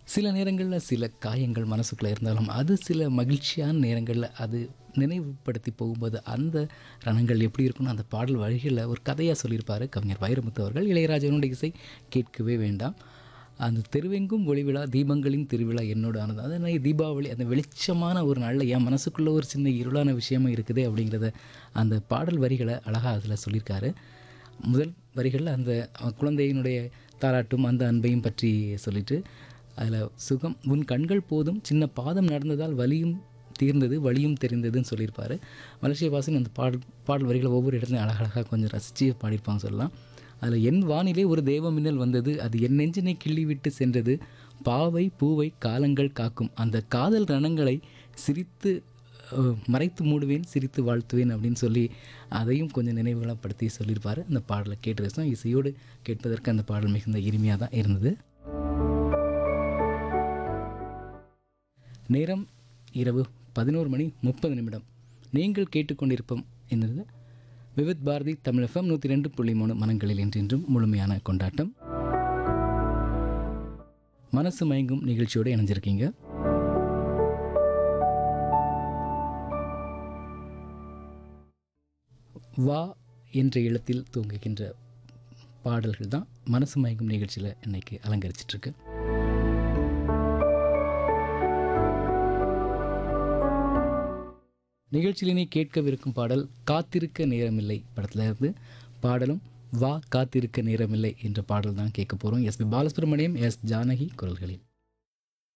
சில நேரங்களில் சில காயங்கள் மனசுக்குள்ளே இருந்தாலும் அது சில மகிழ்ச்சியான நேரங்களில் அது நினைவுபடுத்தி போகும்போது அந்த ரணங்கள் எப்படி இருக்கும்னு அந்த பாடல் வழிகளில் ஒரு கதையாக சொல்லியிருப்பார் கவிஞர் வைரமுத்து அவர்கள் இளையராஜனுடைய இசை கேட்கவே வேண்டாம் அந்த தெருவெங்கும் ஒளிவிழா தீபங்களின் திருவிழா என்னோட ஆனது அதனால் தீபாவளி அந்த வெளிச்சமான ஒரு நாளில் என் மனசுக்குள்ளே ஒரு சின்ன இருளான விஷயமும் இருக்குது அப்படிங்கிறத அந்த பாடல் வரிகளை அழகாக அதில் சொல்லியிருக்காரு முதல் வரிகளில் அந்த குழந்தையினுடைய தாலாட்டும் அந்த அன்பையும் பற்றி சொல்லிட்டு அதில் சுகம் உன் கண்கள் போதும் சின்ன பாதம் நடந்ததால் வலியும் தீர்ந்தது வழியும் தெரிந்ததுன்னு சொல்லியிருப்பார் மலேசிய வாசன் அந்த பாடல் பாடல் வரிகளை ஒவ்வொரு இடத்துலையும் அழகழகாக கொஞ்சம் ரசித்து பாடியிருப்பாங்க சொல்லலாம் அதில் என் வானிலே ஒரு தெய்வ மின்னல் வந்தது அது என் நெஞ்சினை கிள்ளி விட்டு சென்றது பாவை பூவை காலங்கள் காக்கும் அந்த காதல் ரணங்களை சிரித்து அஹ், மறைத்து மூடுவேன் சிரித்து வாழ்த்துவேன் அப்படின்னு சொல்லி அதையும் கொஞ்சம் நினைவுகளப்படுத்தி சொல்லியிருப்பார் அந்த பாடலை கேட்டு ரசம் இசையோடு கேட்பதற்கு அந்த பாடல் மிகுந்த இனிமையாக தான் இருந்தது நேரம் இரவு பதினோரு மணி முப்பது நிமிடம் நீங்கள் கேட்டுக்கொண்டிருப்போம் என்னது விவித் பாரதி தமிழ் எஃப்எம் நூற்றி ரெண்டு புள்ளி மூணு மனங்களில் என்றென்றும் முழுமையான கொண்டாட்டம் மனசு மயங்கும் நிகழ்ச்சியோடு இணைஞ்சிருக்கீங்க வா என்ற எழுத்தில் தூங்குகின்ற பாடல்கள் தான் மனசு மயங்கும் நிகழ்ச்சியில் இன்னைக்கு அலங்கரிச்சிட்ருக்கு நிகழ்ச்சியிலே கேட்கவிருக்கும் பாடல் காத்திருக்க நேரமில்லை படத்துல இருந்து பாடலும் வா காத்திருக்க நேரமில்லை என்ற பாடல் தான் கேட்க போகிறோம் எஸ்பி பாலசுப்ரமணியம் எஸ் ஜானகி குரல்களில்